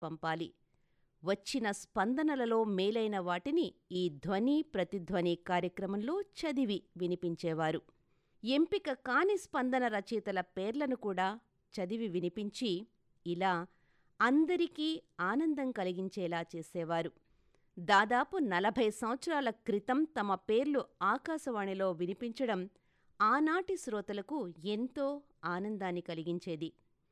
పంపాలి వచ్చిన స్పందనలలో మేలైన వాటిని ఈ ధ్వని ప్రతిధ్వని కార్యక్రమంలో చదివి వినిపించేవారు ఎంపిక కాని స్పందన రచయితల పేర్లను కూడా చదివి వినిపించి ఇలా అందరికీ ఆనందం కలిగించేలా చేసేవారు దాదాపు నలభై సంవత్సరాల క్రితం తమ పేర్లు ఆకాశవాణిలో వినిపించడం ఆనాటి శ్రోతలకు ఎంతో ఆనందాన్ని కలిగించేది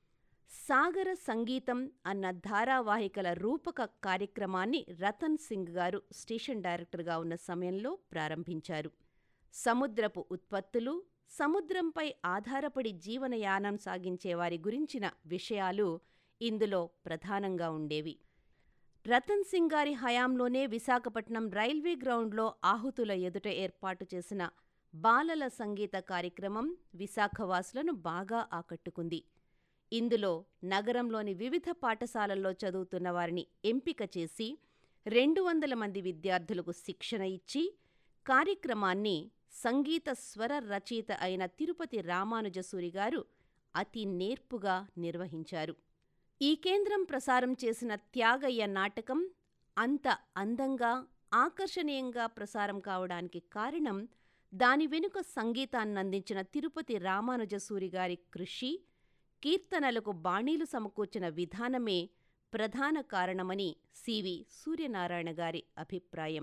సాగర సంగీతం అన్న ధారావాహికల రూపక కార్యక్రమాన్ని రతన్ సింగ్ గారు స్టేషన్ డైరెక్టర్గా ఉన్న సమయంలో ప్రారంభించారు సముద్రపు ఉత్పత్తులు సముద్రంపై ఆధారపడి జీవనయానం సాగించే వారి గురించిన విషయాలు ఇందులో ప్రధానంగా ఉండేవి రతన్ సింగ్ గారి హయాంలోనే విశాఖపట్నం రైల్వే గ్రౌండ్లో ఆహుతుల ఎదుట ఏర్పాటు చేసిన బాలల సంగీత కార్యక్రమం విశాఖవాసులను బాగా ఆకట్టుకుంది ఇందులో నగరంలోని వివిధ పాఠశాలల్లో చదువుతున్న వారిని ఎంపిక చేసి రెండు వందల మంది విద్యార్థులకు శిక్షణ ఇచ్చి కార్యక్రమాన్ని సంగీత స్వర రచయిత అయిన తిరుపతి రామానుజసూరి గారు అతి నేర్పుగా నిర్వహించారు ఈ కేంద్రం ప్రసారం చేసిన త్యాగయ్య నాటకం అంత అందంగా ఆకర్షణీయంగా ప్రసారం కావడానికి కారణం దాని వెనుక సంగీతాన్నందించిన తిరుపతి రామానుజసూరి గారి కృషి కీర్తనలకు బాణీలు సమకూర్చిన విధానమే ప్రధాన కారణమని సివి సూర్యనారాయణ గారి అభిప్రాయం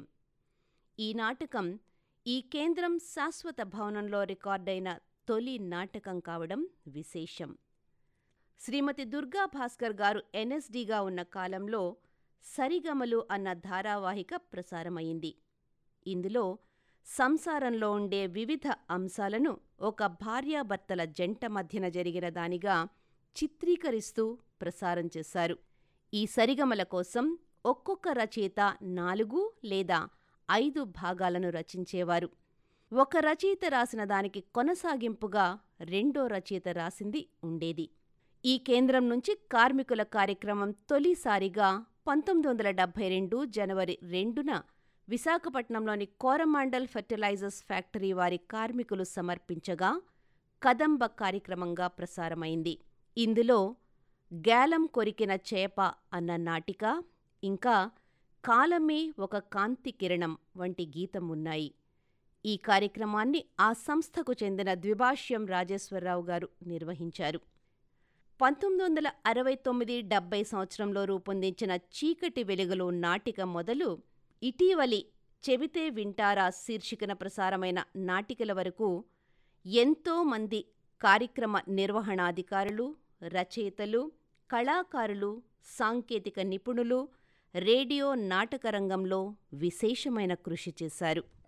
ఈ నాటకం ఈ కేంద్రం శాశ్వత భవనంలో రికార్డైన తొలి నాటకం కావడం విశేషం శ్రీమతి దుర్గా భాస్కర్ గారు ఎన్ఎస్డిగా ఉన్న కాలంలో సరిగమలు అన్న ధారావాహిక ప్రసారమైంది ఇందులో సంసారంలో ఉండే వివిధ అంశాలను ఒక భార్యాభర్తల జంట మధ్యన జరిగిన దానిగా చిత్రీకరిస్తూ ప్రసారం చేశారు ఈ సరిగమల కోసం ఒక్కొక్క రచయిత నాలుగు లేదా ఐదు భాగాలను రచించేవారు ఒక రచయిత రాసిన దానికి కొనసాగింపుగా రెండో రచయిత రాసింది ఉండేది ఈ కేంద్రం నుంచి కార్మికుల కార్యక్రమం తొలిసారిగా పంతొమ్మిది వందల డెబ్బై రెండు జనవరి రెండున విశాఖపట్నంలోని కోరమాండల్ ఫెర్టిలైజర్స్ ఫ్యాక్టరీ వారి కార్మికులు సమర్పించగా కదంబ కార్యక్రమంగా ప్రసారమైంది ఇందులో గ్యాలం కొరికిన చేప అన్న నాటిక ఇంకా కాలమే ఒక కాంతి కిరణం వంటి గీతం ఉన్నాయి ఈ కార్యక్రమాన్ని ఆ సంస్థకు చెందిన ద్విభాష్యం రాజేశ్వరరావు గారు నిర్వహించారు పంతొమ్మిది వందల అరవై తొమ్మిది డెబ్బై సంవత్సరంలో రూపొందించిన చీకటి వెలుగులు నాటిక మొదలు ఇటీవలి చెబితే వింటారా శీర్షికన ప్రసారమైన నాటికల వరకు ఎంతో మంది కార్యక్రమ నిర్వహణాధికారులు రచయితలు కళాకారులు సాంకేతిక నిపుణులు రేడియో నాటక రంగంలో విశేషమైన కృషి చేశారు